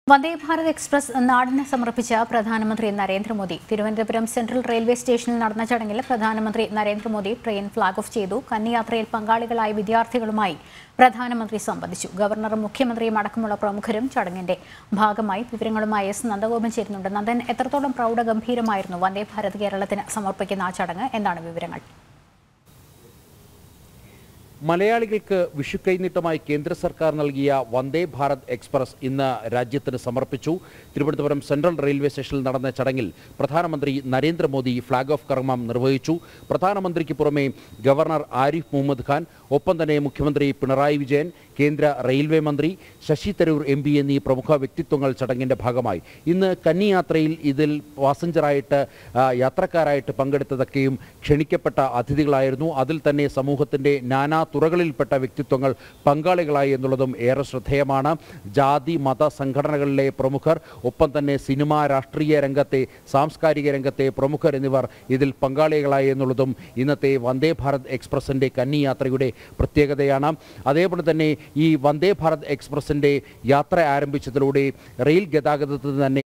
വന്ദേ Bharat express നാടിന് സമർപ്പിച്ച പ്രധാനമന്ത്രി നരേന്ദ്രമോദി തിരുവനന്തപുരം സെൻട്രൽ റെയിൽവേ സ്റ്റേഷനിൽ നടന്ന ചടങ്ങിൽ പ്രധാനമന്ത്രി നരേന്ദ്രമോദി ട്രെയിൻ ഫ്ളാഗ് ഓഫ് ചെയ്തു കന്നിയാത്രയിൽ പങ്കാളികളായ വിദ്യാർത്ഥികളുമായി പ്രധാനമന്ത്രി സംവദിച്ചു ഗവർണറും മുഖ്യമന്ത്രിയും അടക്കമുള്ള പ്രമുഖരും ചടങ്ങിന്റെ ഭാഗമായി വിവരങ്ങളുമായി എസ് നന്ദഗോപൻ ചേരുന്നുണ്ട് നന്ദൻ എത്രത്തോളം പ്രൗഢഗംഭീരമായിരുന്നു വന്ദേ ഭാരത് കേരളത്തിന് സമർപ്പിക്കുന്ന ആ ചടങ്ങ് എന്താണ് വിവരങ്ങൾ മലയാളികൾക്ക് വിഷുക്കൈനീട്ടമായി കേന്ദ്ര സർക്കാർ നൽകിയ വന്ദേ ഭാരത് എക്സ്പ്രസ് ഇന്ന് രാജ്യത്തിന് സമർപ്പിച്ചു തിരുവനന്തപുരം സെൻട്രൽ റെയിൽവേ സ്റ്റേഷനിൽ നടന്ന ചടങ്ങിൽ പ്രധാനമന്ത്രി നരേന്ദ്രമോദി ഫ്ളാഗ് ഓഫ് കർമ്മം നിർവഹിച്ചു പ്രധാനമന്ത്രിക്ക് പുറമെ ഗവർണർ ആരിഫ് മുഹമ്മദ് ഖാൻ ഒപ്പം തന്നെ മുഖ്യമന്ത്രി പിണറായി വിജയൻ കേന്ദ്ര റെയിൽവേ മന്ത്രി ശശി തരൂർ എം പി എന്നീ പ്രമുഖ വ്യക്തിത്വങ്ങൾ ചടങ്ങിന്റെ ഭാഗമായി ഇന്ന് കന്നിയാത്രയിൽ ഇതിൽ പാസഞ്ചറായിട്ട് ആ, യാത്രക്കാരായിട്ട് പങ്കെടുത്തതൊക്കെയും ക്ഷണിക്കപ്പെട്ട അതിഥികളായിരുന്നു അതിൽ തന്നെ സമൂഹത്തിന്റെ നാനാ തുറകളിൽപ്പെട്ട വ്യക്തിത്വങ്ങൾ പങ്കാളികളായി എന്നുള്ളതും ഏറെ ശ്രദ്ധേയമാണ് ജാതി മത സംഘടനകളിലെ പ്രമുഖർ ഒപ്പം തന്നെ സിനിമാ രാഷ്ട്രീയ രംഗത്തെ സാംസ്കാരിക രംഗത്തെ പ്രമുഖർ എന്നിവർ ഇതിൽ പങ്കാളികളായി എന്നുള്ളതും ഇന്നത്തെ വന്ദേ ഭാരത് എക്സ്പ്രസിന്റെ കന്നിയാത്രയുടെ പ്രത്യേകതയാണ് അതേപോലെ തന്നെ ഈ വന്ദേ ഭാരത് എക്സ്പ്രസിന്റെ യാത്ര ആരംഭിച്ചതിലൂടെ റെയിൽ ഗതാഗതത്തിന് തന്നെ